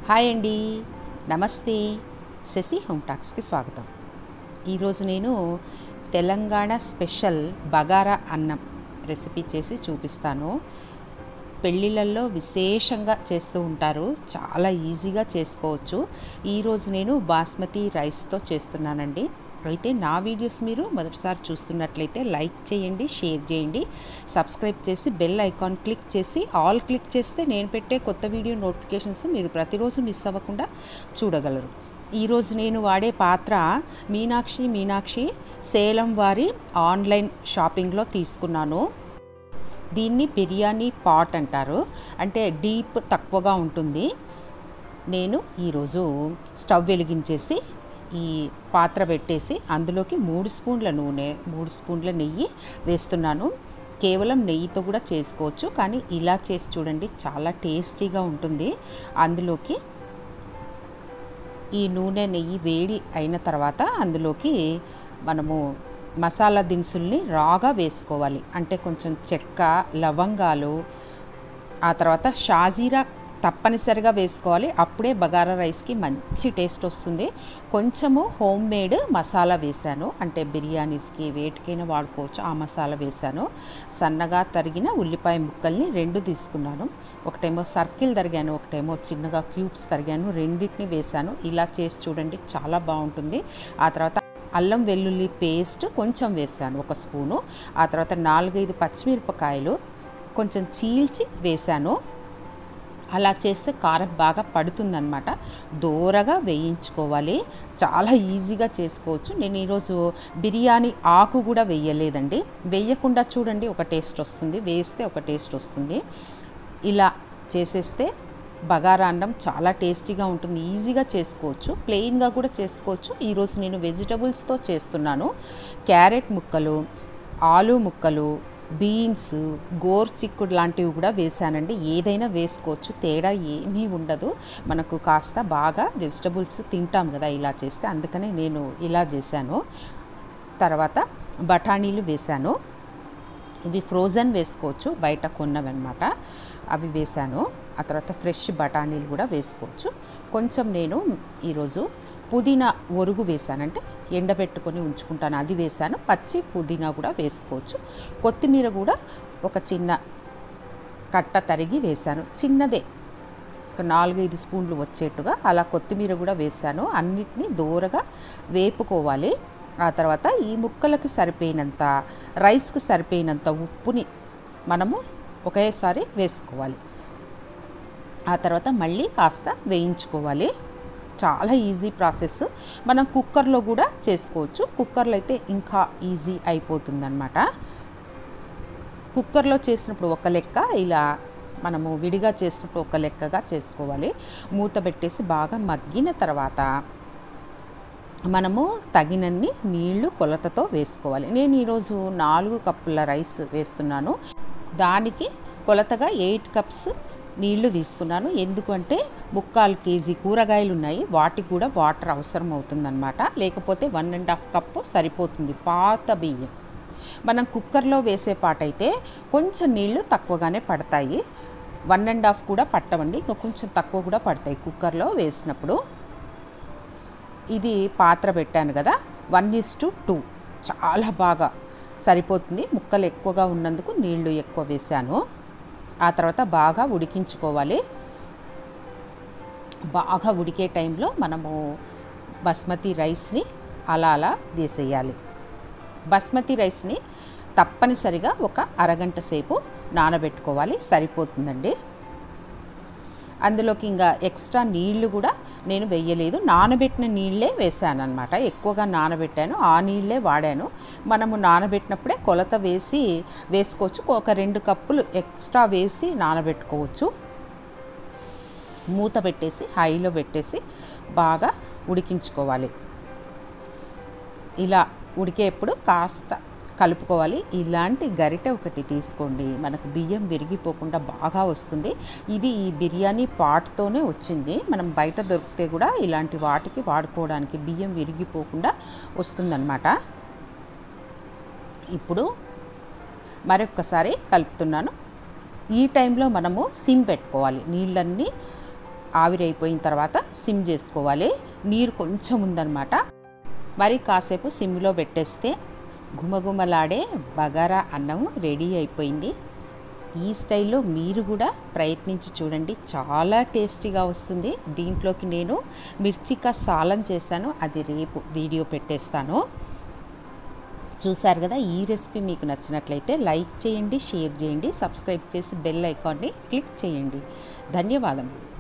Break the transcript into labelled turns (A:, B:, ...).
A: hi అండి నమస్తే Shashi home టాక్స్కి స్వాగతం ఈరోజు నేను తెలంగాణ స్పెషల్ బగారా అన్నం రెసిపీ చేసి చూపిస్తాను పెళ్ళిళ్ళల్లో విశేషంగా చేస్తూ ఉంటారు చాలా ఈజీగా చేసుకోవచ్చు ఈరోజు నేను బాస్మతి రైస్తో చేస్తున్నానండి అయితే నా వీడియోస్ మీరు మొదటిసారి చూస్తున్నట్లయితే లైక్ చేయండి షేర్ చేయండి సబ్స్క్రైబ్ చేసి బెల్ ఐకాన్ క్లిక్ చేసి ఆల్ క్లిక్ చేస్తే నేను పెట్టే కొత్త వీడియో నోటిఫికేషన్స్ మీరు ప్రతిరోజు మిస్ అవ్వకుండా చూడగలరు ఈరోజు నేను వాడే పాత్ర మీనాక్షి మీనాక్షి సేలం వారి ఆన్లైన్ షాపింగ్లో తీసుకున్నాను దీన్ని బిర్యానీ పాట్ అంటారు అంటే డీప్ తక్కువగా ఉంటుంది నేను ఈరోజు స్టవ్ వెలిగించేసి ఈ పాత్ర పెట్టేసి అందులోకి మూడు స్పూన్ల నూనె మూడు స్పూన్ల నెయ్యి వేస్తున్నాను కేవలం నెయ్యితో కూడా చేసుకోవచ్చు కానీ ఇలా చేసి చూడండి చాలా టేస్టీగా ఉంటుంది అందులోకి ఈ నూనె నెయ్యి వేడి అయిన తర్వాత అందులోకి మనము మసాలా దినుసుల్ని రాగా వేసుకోవాలి అంటే కొంచెం చెక్క లవంగాలు ఆ తర్వాత షాజీరా తప్పనిసరిగా వేసుకోవాలి అప్పుడే బగారా రైస్కి మంచి టేస్ట్ వస్తుంది కొంచెము హోమ్ మేడ్ మసాలా వేశాను అంటే బిర్యానీస్కి వేటికైనా వాడుకోవచ్చు ఆ మసాలా వేశాను సన్నగా తరిగిన ఉల్లిపాయ ముక్కల్ని రెండు తీసుకున్నాను ఒకటేమో సర్కిల్ తరిగాను ఒకటేమో చిన్నగా క్యూబ్స్ తరిగాను రెండింటిని వేశాను ఇలా చేసి చూడండి చాలా బాగుంటుంది ఆ తర్వాత అల్లం వెల్లుల్లి పేస్ట్ కొంచెం వేసాను ఒక స్పూను ఆ తర్వాత నాలుగైదు పచ్చిమిరపకాయలు కొంచెం చీల్చి వేశాను అలా చేస్తే కారం బాగా పడుతుందన్నమాట దూరగా వేయించుకోవాలి చాలా ఈజీగా చేసుకోవచ్చు నేను ఈరోజు బిర్యానీ ఆకు కూడా వేయలేదండి వేయకుండా చూడండి ఒక టేస్ట్ వస్తుంది వేస్తే ఒక టేస్ట్ వస్తుంది ఇలా చేసేస్తే బగారా అన్నం చాలా టేస్టీగా ఉంటుంది ఈజీగా చేసుకోవచ్చు ప్లెయిన్గా కూడా చేసుకోవచ్చు ఈరోజు నేను వెజిటబుల్స్తో చేస్తున్నాను క్యారెట్ ముక్కలు ఆలు ముక్కలు బీన్స్ గోర్ చిక్కుడు లాంటివి కూడా వేసానండి ఏదైనా వేసుకోవచ్చు తేడా ఏమీ ఉండదు మనకు కాస్త బాగా వెజిటబుల్స్ తింటాం కదా ఇలా చేస్తే అందుకనే నేను ఇలా చేశాను తర్వాత బఠానీలు వేశాను ఇవి ఫ్రోజన్ వేసుకోవచ్చు బయట కొన్నవన్నమాట అవి వేశాను ఆ తర్వాత ఫ్రెష్ బఠానీలు కూడా వేసుకోవచ్చు కొంచెం నేను ఈరోజు పుదీనా ఒరుగు వేసానంటే ఎండబెట్టుకొని ఉంచుకుంటాను అది వేసాను పచ్చి పుదీనా కూడా వేసుకోవచ్చు కొత్తిమీర కూడా ఒక చిన్న కట్ట తరిగి వేశాను చిన్నదే ఒక నాలుగైదు స్పూన్లు వచ్చేట్టుగా అలా కొత్తిమీర కూడా వేసాను అన్నిటినీ దూరగా వేపుకోవాలి ఆ తర్వాత ఈ ముక్కలకు సరిపోయినంత రైస్కి సరిపోయినంత ఉప్పుని మనము ఒకేసారి వేసుకోవాలి ఆ తర్వాత మళ్ళీ కాస్త వేయించుకోవాలి చాలా ఈజీ ప్రాసెస్ మనం కుక్కర్లో కూడా చేసుకోవచ్చు కుక్కర్లో అయితే ఇంకా ఈజీ అయిపోతుందన్నమాట కుక్కర్లో చేసినప్పుడు ఒక లెక్క ఇలా మనము విడిగా చేసినప్పుడు ఒక లెక్కగా చేసుకోవాలి మూత పెట్టేసి బాగా మగ్గిన తర్వాత మనము తగినన్ని నీళ్లు కొలతతో వేసుకోవాలి నేను ఈరోజు నాలుగు కప్పుల రైస్ వేస్తున్నాను దానికి కొలతగా ఎయిట్ కప్స్ నీళ్లు తీసుకున్నాను ఎందుకంటే ముక్కాలు కేజీ కూరగాయలు ఉన్నాయి వాటికి కూడా వాటర్ అవసరం అవుతుందన్నమాట లేకపోతే వన్ అండ్ హాఫ్ కప్పు సరిపోతుంది పాత బియ్యం మనం కుక్కర్లో వేసే పాటైతే కొంచెం నీళ్లు తక్కువగానే పడతాయి వన్ అండ్ హాఫ్ కూడా పట్టవండి ఇంకా కొంచెం తక్కువ కూడా పడతాయి కుక్కర్లో వేసినప్పుడు ఇది పాత్ర పెట్టాను కదా వన్ ఇస్ టు టూ చాలా బాగా సరిపోతుంది ముక్కలు ఎక్కువగా ఉన్నందుకు నీళ్లు ఎక్కువ వేశాను ఆ తర్వాత బాగా ఉడికించుకోవాలి బాగా ఉడికే టైంలో మనము బస్మతి రైస్ని అలా అలా వేసేయాలి బస్మతి రైస్ని తప్పనిసరిగా ఒక అరగంట సేపు నానబెట్టుకోవాలి సరిపోతుందండి అందులోకి ఇంకా ఎక్స్ట్రా నీళ్లు కూడా నేను వెయ్యలేదు నానబెట్టిన నీళ్ళే వేసాను అనమాట ఎక్కువగా నానబెట్టాను ఆ నీళ్ళే వాడాను మనము నానబెట్టినప్పుడే కొలత వేసి వేసుకోవచ్చు ఒక రెండు కప్పులు ఎక్స్ట్రా వేసి నానబెట్టుకోవచ్చు మూత పెట్టేసి హైలో పెట్టేసి బాగా ఉడికించుకోవాలి ఇలా ఉడికేప్పుడు కాస్త కలుపుకోవాలి ఇలాంటి గరిటె ఒకటి తీసుకోండి మనకు బియ్యం విరిగిపోకుండా బాగా వస్తుంది ఇది ఈ బిర్యానీ పాట్తోనే వచ్చింది మనం బయట దొరికితే కూడా ఇలాంటి వాటికి వాడుకోవడానికి బియ్యం విరిగిపోకుండా వస్తుందన్నమాట ఇప్పుడు మరొక్కసారి కలుపుతున్నాను ఈ టైంలో మనము సిమ్ పెట్టుకోవాలి నీళ్ళన్నీ ఆవిరైపోయిన తర్వాత సిమ్ చేసుకోవాలి నీరు కొంచెం ఉందన్నమాట మరి కాసేపు సిమ్లో పెట్టేస్తే గుమగుమలాడే బగారా అన్నం రెడీ అయిపోయింది ఈ స్టైల్లో మీరు కూడా ప్రయత్నించి చూడండి చాలా టేస్టీగా వస్తుంది దీంట్లోకి నేను మిర్చికా సాలం చేశాను అది రేపు వీడియో పెట్టేస్తాను చూసారు కదా ఈ రెసిపీ మీకు నచ్చినట్లయితే లైక్ చేయండి షేర్ చేయండి సబ్స్క్రైబ్ చేసి బెల్ ఐకాన్ని క్లిక్ చేయండి ధన్యవాదములు